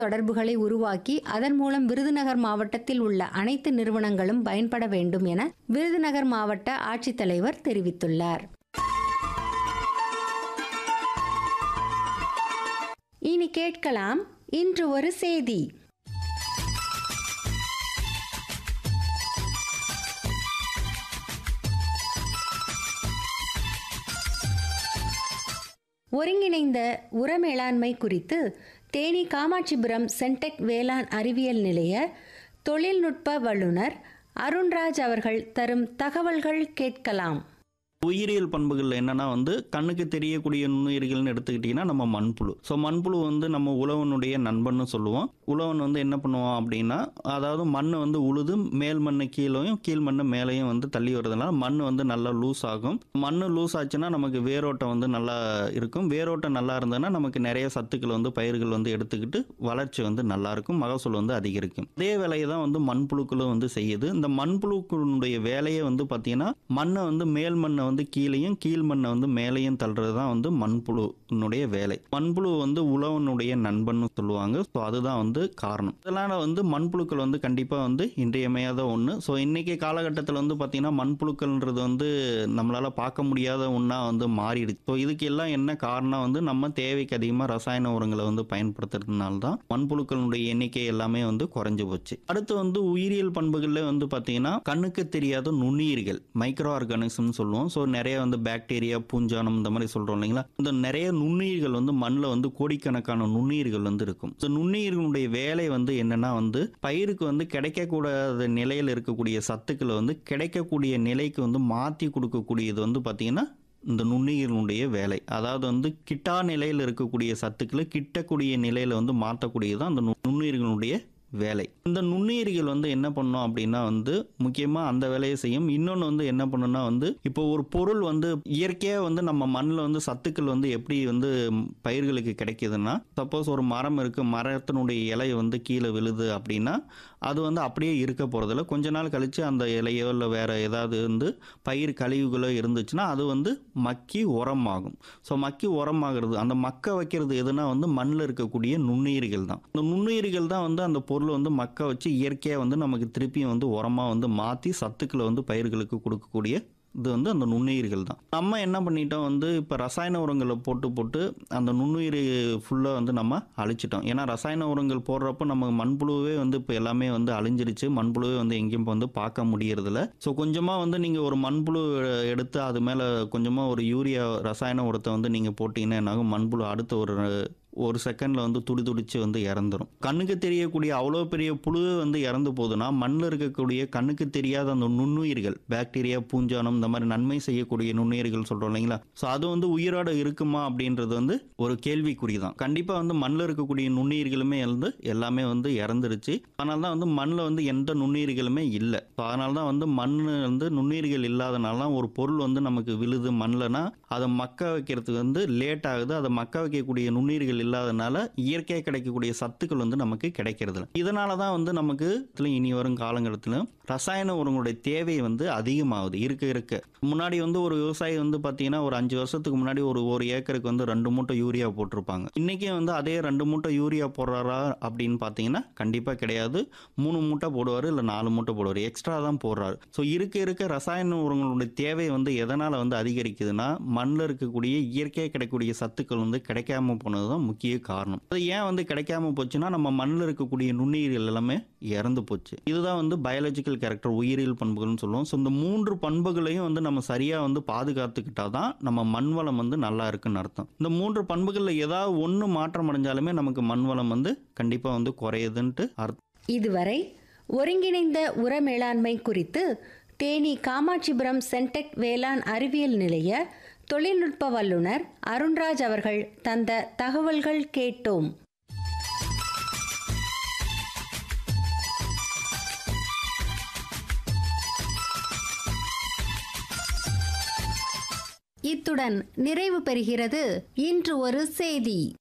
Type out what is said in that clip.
தொடர்புகளை உருவாக்கி அதன் மூலம் விருதுநகர் மாவட்டத்தில் உள்ள அனைத்து நிறுவனங்களும் பயன்பட வேண்டும் என விருதுநகர் மாவட்ட ஆட்சித்தலைவர் தெரிவித்துள்ளார் இனி கேட்கலாம் இன்று ஒரு செய்தி ஒருங்கிணைந்த உர மேலாண்மை குறித்து தேனி காமாட்சிபுரம் சென்டெக் வேளாண் அறிவியல் நிலைய தொழில்நுட்ப வல்லுநர் அருண்ராஜ் அவர்கள் தரும் தகவல்கள் கேட்கலாம் உயிரியல் பண்புகள் என்னன்னா வந்து கண்ணுக்கு தெரியக்கூடிய நுண்ணுயிர்கள்னு எடுத்துக்கிட்டிங்கன்னா நம்ம மண்புழு ஸோ மண்புழு வந்து நம்ம உழவனுடைய நண்பன்னு சொல்லுவோம் உழவன் வந்து என்ன பண்ணுவான் அப்படின்னா அதாவது மண்ணை வந்து உழுது மேல் மண்ணு கீழேயும் கீழ் மண்ணு மேலேயும் வந்து தள்ளி வருதுனால மண் வந்து நல்லா லூஸ் ஆகும் மண் லூஸ் ஆச்சுன்னா நமக்கு வேரோட்டம் வந்து நல்லா இருக்கும் வேரோட்டம் நல்லா இருந்ததுன்னா நமக்கு நிறைய சத்துக்கள் வந்து பயிர்கள் வந்து எடுத்துக்கிட்டு வளர்ச்சி வந்து நல்லா இருக்கும் மகசூல் வந்து அதிகரிக்கும் அதே வேலையை தான் வந்து மண்புழுக்களும் வந்து செய்யுது இந்த மண்புழுக்களுடைய வேலையை வந்து பார்த்தீங்கன்னா மண்ணை வந்து மேல் மண்ணை வந்து கீழேயும் கீழ் மண்ணை வந்து மேலேயும் தள்ளுறது தான் வந்து மண்புழுனுடைய வேலை மண்புழு வந்து உழவனுடைய நண்பன்னு சொல்லுவாங்க ஸோ அதுதான் வந்து காரணம் இதனால வந்து மண்புழுக்கள் வந்து கண்டிப்பாக வந்து இன்றியமையாத ஒன்று ஸோ இன்னைக்கு காலகட்டத்தில் வந்து பார்த்தீங்கன்னா மண்புழுக்கள்ன்றது வந்து நம்மளால பார்க்க முடியாத ஒன்றா வந்து மாறிடுச்சு ஸோ இதுக்கு எல்லாம் என்ன காரணம் வந்து நம்ம தேவைக்கு அதிகமாக ரசாயன உரங்களை வந்து பயன்படுத்துறதுனால தான் மண்புழுக்களுடைய எண்ணிக்கை எல்லாமே வந்து குறைஞ்சு போச்சு அடுத்து வந்து உயிரியல் பண்புகளில் வந்து பார்த்தீங்கன்னா கண்ணுக்கு தெரியாத நுண்ணுயிர்கள் மைக்ரோ ஆர்கானிசம்னு சொல்லுவோம் ஸோ நிறைய வந்து பாக்டீரியா பூஞ்சானம் இந்த மாதிரி சொல்றோம் இல்லைங்களா இந்த நிறைய நுண்ணுயிர்கள் வந்து மண்ணில் வந்து கோடிக்கணக்கான நுண்ணுயிர்கள் வந்து இருக்கும் இந்த நுண்ணுயிர்களுடைய வேலை வந்து என்னன்னா வந்து பயிருக்கு வந்து கிடைக்கக்கூடாத நிலையில் இருக்கக்கூடிய சத்துக்களை வந்து கிடைக்கக்கூடிய நிலைக்கு வந்து மாற்றி கொடுக்கக்கூடியது வந்து பார்த்தீங்கன்னா இந்த நுண்ணுயிர்களுடைய வேலை அதாவது வந்து கிட்டா நிலையில் இருக்கக்கூடிய சத்துக்களை கிட்டக்கூடிய நிலையில வந்து மாற்றக்கூடியது தான் அந்த நு- நுண்ணுயிர்களுடைய வேலை இந்த நுண்ணுயிர்கள் வந்து என்ன பண்ணும் அப்படின்னா வந்து முக்கியமாக அந்த வேலையை செய்யும் இன்னொன்று வந்து என்ன பண்ணுன்னா வந்து இப்போ ஒரு பொருள் வந்து இயற்கையாக வந்து நம்ம மண்ணில் வந்து சத்துக்கள் வந்து எப்படி வந்து பயிர்களுக்கு கிடைக்குதுன்னா சப்போஸ் ஒரு மரம் இருக்கு மரத்தினுடைய இலை வந்து கீழே விழுது அப்படின்னா அது வந்து அப்படியே இருக்க போகிறதில்ல கொஞ்ச நாள் கழித்து அந்த இலையோ இல்லை வேற ஏதாவது வந்து பயிர் கழிவுகளோ இருந்துச்சுன்னா அது வந்து மக்கி உரமாகும் ஸோ மக்கி உரமாகிறது அந்த மக்க வைக்கிறது எதுனா வந்து மண்ணில் இருக்கக்கூடிய நுண்ணுயிர்கள் தான் இந்த நுண்ணுயிர்கள் தான் வந்து அந்த பொருளை வந்து மக்க வச்சு இயற்கையாக வந்து நமக்கு திருப்பியும் வந்து உரமாக வந்து மாற்றி சத்துக்களை வந்து பயிர்களுக்கு கொடுக்கக்கூடிய இது வந்து அந்த நுண்ணுயிர்கள் தான் நம்ம என்ன பண்ணிட்டோம் வந்து இப்போ ரசாயன உரங்களை போட்டு போட்டு அந்த நுண்ணுயிர் ஃபுல்லாக வந்து நம்ம அழிச்சிட்டோம் ஏன்னா ரசாயன உரங்கள் போடுறப்போ நம்ம மண்புழுவே வந்து இப்போ எல்லாமே வந்து அழிஞ்சிருச்சு மண்புழுவே வந்து எங்கேயும் இப்போ வந்து பார்க்க முடியறதில்ல ஸோ கொஞ்சமாக வந்து நீங்கள் ஒரு மண்புழு எடுத்து அது மேலே கொஞ்சமாக ஒரு யூரியா ரசாயன உரத்தை வந்து நீங்கள் போட்டிங்கன்னா என்னாகும் மண்புழு அடுத்த ஒரு ஒரு செகண்டில் வந்து துடி துடிச்சு வந்து இறந்துரும் கண்ணுக்கு தெரியக்கூடிய அவ்வளோ பெரிய புழு வந்து இறந்து போகுதுன்னா மண்ணில் இருக்கக்கூடிய கண்ணுக்கு தெரியாத அந்த நுண்ணுயிர்கள் பாக்டீரியா பூஞ்சானம் இந்த மாதிரி நன்மை செய்யக்கூடிய நுண்ணுயிர்கள் சொல்கிறோம் இல்லைங்களா ஸோ அது வந்து உயிரோட இருக்குமா அப்படின்றது வந்து ஒரு கேள்விக்குறி தான் கண்டிப்பாக வந்து மண்ணில் இருக்கக்கூடிய நுண்ணுயிர்களுமே வந்து எல்லாமே வந்து இறந்துருச்சு அதனால தான் வந்து மண்ணில் வந்து எந்த நுண்ணுயிர்களுமே இல்லை ஸோ அதனால தான் வந்து மண் வந்து நுண்ணுயிர்கள் இல்லாதனால தான் ஒரு பொருள் வந்து நமக்கு விழுது மண்ணில்னா அதை மக்க வைக்கிறதுக்கு வந்து லேட் ஆகுது அதை மக்க வைக்கக்கூடிய நுண்ணுயிர்கள் இல்லாதனால இயற்கையாக கிடைக்கக்கூடிய சத்துக்கள் வந்து நமக்கு கிடைக்கிறது இல்ல. இதனால தான் வந்து நமக்கு இதுல இனி வரும் காலங்கட்டத்திலும் ரசாயன உரங்களுடைய தேவை வந்து அதிகமாகுது இருக்க இருக்க முன்னாடி வந்து ஒரு விவசாயி வந்து பார்த்தீங்கன்னா ஒரு அஞ்சு வருஷத்துக்கு முன்னாடி ஒரு ஒரு ஏக்கருக்கு வந்து ரெண்டு மூட்டை யூரியா போட்டிருப்பாங்க இன்னைக்கு வந்து அதே ரெண்டு மூட்டை யூரியா போடுறாரா அப்படின்னு பார்த்தீங்கன்னா கண்டிப்பாக கிடையாது மூணு மூட்டை போடுவார் இல்லை நாலு மூட்டை போடுவார் எக்ஸ்ட்ரா தான் போடுறாரு ஸோ இருக்க இருக்க ரசாயன உரங்களுடைய தேவை வந்து எதனால் வந்து அதிகரிக்குதுன்னா மண்ணில் இருக்கக்கூடிய இயற்கையாக கிடைக்கக்கூடிய சத்துக்கள் வந்து கிடைக்காம போனது தான் முக்கிய காரணம் அது ஏன் வந்து கிடைக்காம போச்சுன்னா நம்ம மண்ணில் இருக்கக்கூடிய நுண்ணுயிர்கள் எல்லாமே இறந்து போச்சு இதுதான் வந்து பயாலஜிக்கல் கேரக்டர் உயிரியல் பண்புகள்னு சொல்லுவோம் ஸோ இந்த மூன்று பண்புகளையும் வந்து நம்ம சரியாக வந்து பாதுகாத்துக்கிட்டா தான் நம்ம மண் வளம் வந்து நல்லா இருக்குன்னு அர்த்தம் இந்த மூன்று பண்புகளில் ஏதாவது ஒன்று மாற்றம் அடைஞ்சாலுமே நமக்கு மண் வளம் வந்து கண்டிப்பாக வந்து குறையுதுன்ட்டு அர்த்தம் இதுவரை ஒருங்கிணைந்த உர மேலாண்மை குறித்து தேனி காமாட்சிபுரம் சென்டெக் வேளாண் அறிவியல் நிலைய தொழில்நுட்ப வல்லுநர் அருண்ராஜ் அவர்கள் தந்த தகவல்கள் கேட்டோம் இத்துடன் நிறைவு பெறுகிறது இன்று ஒரு செய்தி